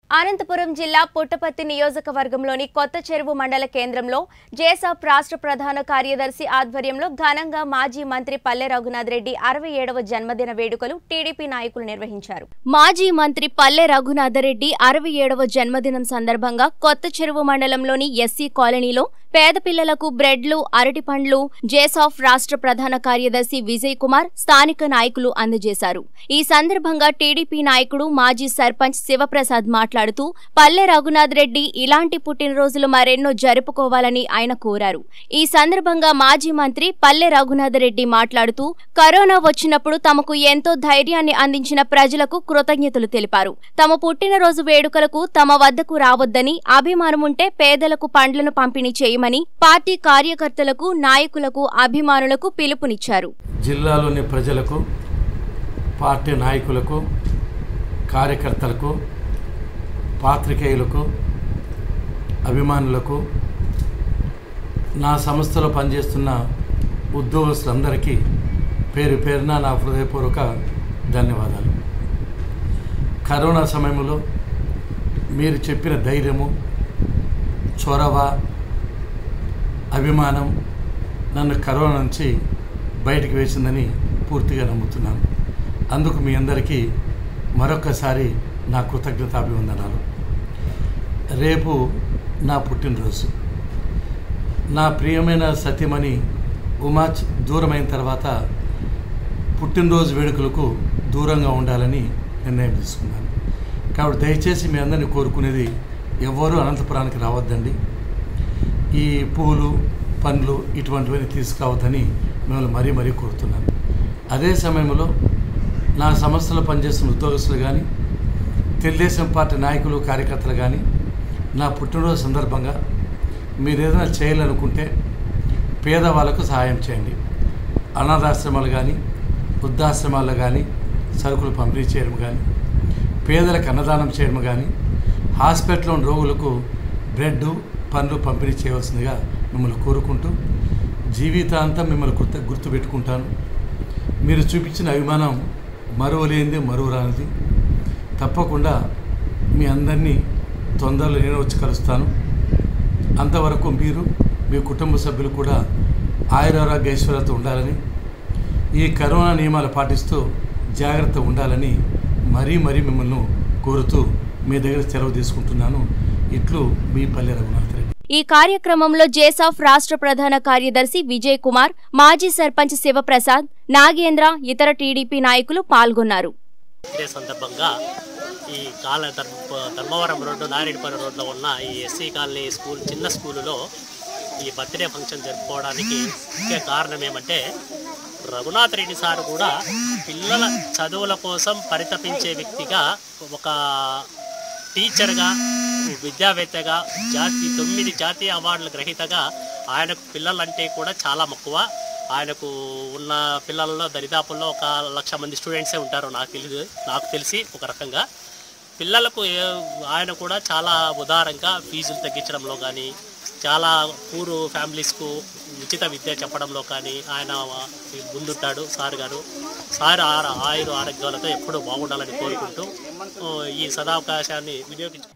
అనంతపురం జిల్లా పుట్టపర్తి నియోజకవర్గంలోని కొత్త చెరువు మండల కేంద్రంలో జేసాప్ రాష్ట్ర ప్రధాన కార్యదర్శి ఆధ్వర్యంలో ఘనంగా మాజీ మంత్రి పల్లె రఘునాథ్ రెడ్డి అరవై ఏడవ జన్మదిన వేడుకలు టీడీపీ నాయకులు నిర్వహించారు మాజీ మంత్రి పల్లె రఘునాథ్ రెడ్డి అరవై ఏడవ జన్మదినం సందర్భంగా కొత్త చెరువు మండలంలోని ఎస్సీ కాలనీలో పేద పిల్లలకు బ్రెడ్లు అరటిపండ్లు జేసాఫ్ రాష్ట్ర ప్రధాన కార్యదర్శి విజయ్ కుమార్ స్థానిక నాయకులు అందజేశారు ఈ సందర్భంగా టీడీపీ నాయకుడు మాజీ సర్పంచ్ శివప్రసాద్ మాట్లాడుతూ పల్లె రఘునాథ్ రెడ్డి ఇలాంటి పుట్టినరోజులు మరెన్నో జరుపుకోవాలని ఆయన కోరారు ఈ సందర్భంగా మాజీ మంత్రి పల్లె రఘునాథ్ రెడ్డి మాట్లాడుతూ కరోనా వచ్చినప్పుడు తమకు ఎంతో ధైర్యాన్ని అందించిన ప్రజలకు కృతజ్ఞతలు తెలిపారు తమ పుట్టినరోజు వేడుకలకు తమ వద్దకు రావద్దని అభిమానముంటే పేదలకు పండ్లను పంపిణీ చేయమని పార్టీ కార్యకర్తలకు నాయకులకు అభిమానులకు పిలుపునిచ్చారు జిల్లాలోని ప్రజలకు పార్టీ నాయకులకు కార్యకర్తలకు పాత్రికేయులకు అభిమానులకు నా సంస్థలో పనిచేస్తున్న ఉద్యోగస్తులందరికీ పేరు పేరున నా హృదయపూర్వక ధన్యవాదాలు కరోనా సమయంలో మీరు చెప్పిన ధైర్యము చొరవ అభిమానం నన్ను కరోనా నుంచి బయటికి వేసిందని పూర్తిగా నమ్ముతున్నాను అందుకు మీ అందరికీ మరొకసారి నా కృతజ్ఞతాభివందనాలు రేపు నా పుట్టినరోజు నా ప్రియమైన సత్యమణి ఉమాచ్ దూరమైన తర్వాత పుట్టినరోజు వేడుకలకు దూరంగా ఉండాలని నిర్ణయం తీసుకున్నాను కాబట్టి దయచేసి మీ అందరినీ కోరుకునేది ఎవరు అనంతపురానికి రావద్దండి ఈ పూలు పండ్లు ఇటువంటివన్నీ తీసుకురావద్దని మిమ్మల్ని మరీ మరీ కోరుతున్నాను అదే సమయంలో నా సంస్థలో పనిచేస్తున్న ఉద్యోగస్తులు కానీ తెలుగుదేశం పార్టీ నాయకులు కార్యకర్తలు కానీ నా పుట్టినరోజు సందర్భంగా మీరు ఏదైనా చేయాలనుకుంటే పేదవాళ్ళకు సహాయం చేయండి అనాథాశ్రమాలు కానీ వృద్ధాశ్రమాల్లో కానీ సరుకులు పంపిణీ చేయడం కానీ పేదలకు అన్నదానం చేయడం కానీ హాస్పిటల్లో ఉన్న రోగులకు బ్రెడ్ పండ్లు పంపిణీ చేయవలసిందిగా మిమ్మల్ని కోరుకుంటూ జీవితాంతం మిమ్మల్ని గుర్తు గుర్తుపెట్టుకుంటాను మీరు చూపించిన అభిమానం మరువలేనిది మరువరానిది తప్పకుండా మీ అందరినీ తొందరలో నేను వచ్చి కలుస్తాను అంతవరకు మీరు మీ కుటుంబ సభ్యులు కూడా ఆయురారోగ్య ఐశ్వర్యాలతో ఉండాలని ఈ కరోనా నియమాలు పాటిస్తూ జాగ్రత్త ఉండాలని మరీ మరీ మిమ్మల్ని కోరుతూ మీ దగ్గర సెలవు తీసుకుంటున్నాను ఇట్లు మీ పల్లె రఘునాథ్ రెడ్డి ఈ కార్యక్రమంలో జేసాఫ్ రాష్ట్ర ప్రధాన కార్యదర్శి విజయ్ కుమార్ మాజీ సర్పంచ్ శివప్రసాద్ నాగేంద్ర ఇతర టీడీపీ నాయకులు పాల్గొన్నారు ఇదే సందర్భంగా ఈ కాల ధర్మ ధర్మవరం రోడ్డు నారాయణపురం రోడ్లో ఉన్న ఈ ఎస్సీ కాలనీ స్కూల్ చిన్న స్కూలులో ఈ బర్త్డే ఫంక్షన్ జరుపుకోవడానికి ముఖ్య కారణం ఏమంటే రఘునాథ్ రెడ్డి సార్ కూడా పిల్లల చదువుల కోసం పరితపించే వ్యక్తిగా ఒక టీచర్గా విద్యావేత్తగా జాతి తొమ్మిది జాతీయ అవార్డుల గ్రహీతగా ఆయనకు పిల్లలంటే కూడా చాలా మక్కువ ఆయనకు ఉన్న పిల్లలలో దరిదాపుల్లో ఒక లక్ష మంది స్టూడెంట్సే ఉంటారు నాకు తెలిసి నాకు తెలిసి ఒక రకంగా పిల్లలకు ఏ- ఆయన కూడా చాలా ఉదారంగా ఫీజులు తగ్గించడంలో కానీ చాలా పూర్ ఫ్యామిలీస్కు ఉచిత విద్య చెప్పడంలో కానీ ఆయన ముందుంటాడు సార్ గారు సార్ ఆర- ఆయుర ఆరోగ్యాలతో ఎప్పుడూ బాగుండాలని కోరుకుంటూ ఆ, ఈ సదావకాశాన్ని వినియోగించు